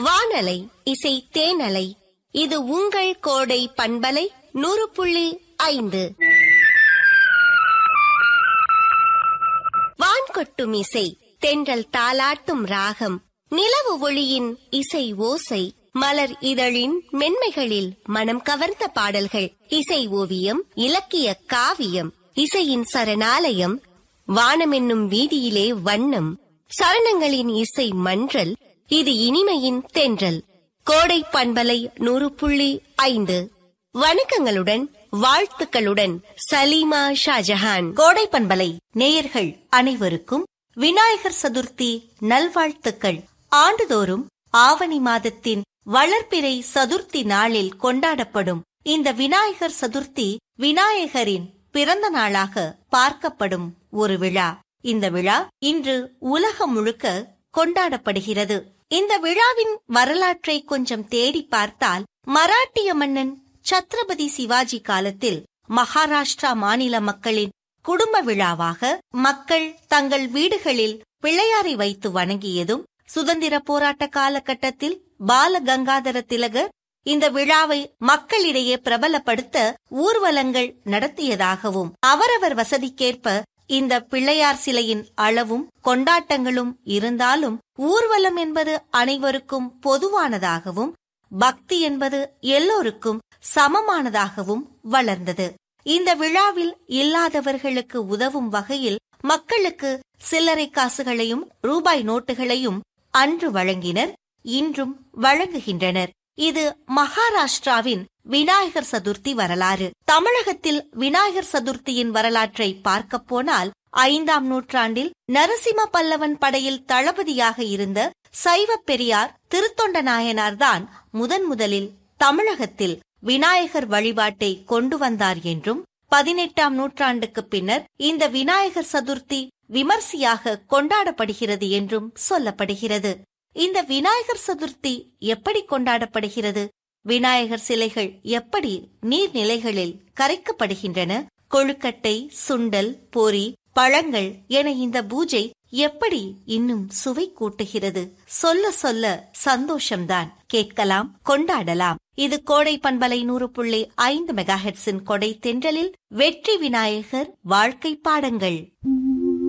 வானலை இசை தேனலை இது உங்கள் கோடை பண்பலை நூறு புள்ளி ஐந்து வான்கொட்டும் இசை தென்றல் தாலாட்டும் ராகம் நிலவு ஒளியின் இசை ஓசை மலர் இதழின் மென்மைகளில் மனம் கவர்ந்த பாடல்கள் இசை ஓவியம் இலக்கிய காவியம் இசையின் சரணாலயம் வானமென்னும் வீதியிலே வண்ணம் சரணங்களின் இசை மன்றல் இது இனிமையின் தென்றல் கோடை பண்பலை நூறு புள்ளி ஐந்து வணக்கங்களுடன் வாழ்த்துக்களுடன் சலீமா ஷாஜஹான் கோடை பண்பலை நேயர்கள் அனைவருக்கும் விநாயகர் சதுர்த்தி நல்வாழ்த்துக்கள் ஆண்டுதோறும் ஆவணி மாதத்தின் வளர்ப்பிறை சதுர்த்தி நாளில் கொண்டாடப்படும் இந்த விநாயகர் சதுர்த்தி விநாயகரின் பிறந்த நாளாக பார்க்கப்படும் ஒரு விழா இந்த விழா இன்று உலகம் முழுக்க கொண்டாடப்படுகிறது இந்த விழாவின் வரலாற்றை கொஞ்சம் தேடி பார்த்தால் மராட்டிய மன்னன் சத்ரபதி சிவாஜி காலத்தில் மகாராஷ்டிரா மாநில மக்களின் குடும்ப விழாவாக மக்கள் தங்கள் வீடுகளில் பிள்ளையாரை வைத்து வணங்கியதும் சுதந்திர போராட்ட காலகட்டத்தில் பால கங்காதர திலகர் இந்த விழாவை மக்களிடையே பிரபலப்படுத்த ஊர்வலங்கள் நடத்தியதாகவும் அவரவர் வசதிக்கேற்ப இந்த பிள்ளையார் சிலையின் அளவும் கொண்டாட்டங்களும் இருந்தாலும் ஊர்வலம் என்பது அனைவருக்கும் பொதுவானதாகவும் பக்தி என்பது எல்லோருக்கும் சமமானதாகவும் வளர்ந்தது இந்த விழாவில் இல்லாதவர்களுக்கு உதவும் வகையில் மக்களுக்கு சில்லறை காசுகளையும் ரூபாய் நோட்டுகளையும் அன்று வழங்கினர் இன்றும் வழங்குகின்றனர் இது மகாராஷ்டிராவின் விநாயகர் சதுர்த்தி வரலாறு தமிழகத்தில் விநாயகர் சதுர்த்தியின் வரலாற்றை பார்க்கப் போனால் ஐந்தாம் நூற்றாண்டில் நரசிம்ம பல்லவன் படையில் தளபதியாக இருந்த சைவ பெரியார் திருத்தொண்ட நாயனார்தான் முதன் முதலில் தமிழகத்தில் விநாயகர் வழிபாட்டை கொண்டு வந்தார் என்றும் பதினெட்டாம் நூற்றாண்டுக்கு பின்னர் இந்த விநாயகர் சதுர்த்தி விமர்சையாக கொண்டாடப்படுகிறது என்றும் சொல்லப்படுகிறது இந்த விநாயகர் சதுர்த்தி எப்படி கொண்டாடப்படுகிறது விநாயகர் சிலைகள் எப்படி நீர்நிலைகளில் கரைக்கப்படுகின்றன கொழுக்கட்டை சுண்டல் பொரி பழங்கள் என இந்த பூஜை எப்படி இன்னும் சுவை கூட்டுகிறது சொல்ல சொல்ல சந்தோஷம்தான் கேட்கலாம் கொண்டாடலாம் இது கோடை பண்பலை நூறு புள்ளி ஐந்து மெகாஹெட்ஸின் கொடை தென்றலில் வெற்றி விநாயகர் வாழ்க்கை பாடங்கள்